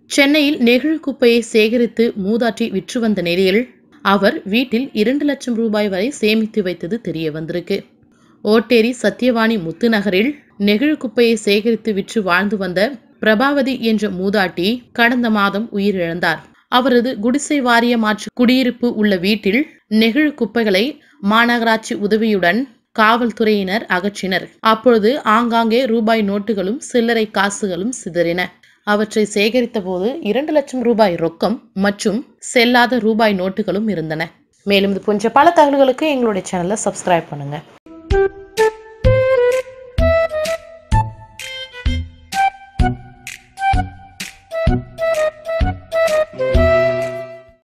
சென்னையில் நெகிழி குப்பையை சேகரித்து மூதாட்டி விற்று வந்த நிலையில் அவர் வீட்டில் இரண்டு லட்சம் ரூபாய் வரை சேமித்து வைத்தது தெரிய வந்திருக்கு ஓட்டேரி சத்தியவாணி முத்துநகரில் நெகிழி குப்பையை சேகரித்து விற்று வாழ்ந்து வந்த பிரபாவதி என்ற மூதாட்டி கடந்த மாதம் உயிரிழந்தார் அவரது குடிசை வாரிய மாற்று குடியிருப்பு உள்ள வீட்டில் நெகிழி குப்பைகளை மாநகராட்சி உதவியுடன் காவல்துறையினர் அகற்றினர் அப்பொழுது ஆங்காங்கே ரூபாய் நோட்டுகளும் சில்லறை காசுகளும் சிதறின அவற்றை சேகரித்த போது இரண்டு லட்சம் ரூபாய் ரொக்கம் மற்றும் செல்லாத ரூபாய் நோட்டுகளும் இருந்தன மேலும் இது போன்ற பல தகவல்களுக்கு எங்களுடைய சேனலை சப்ஸ்கிரைப் பண்ணுங்க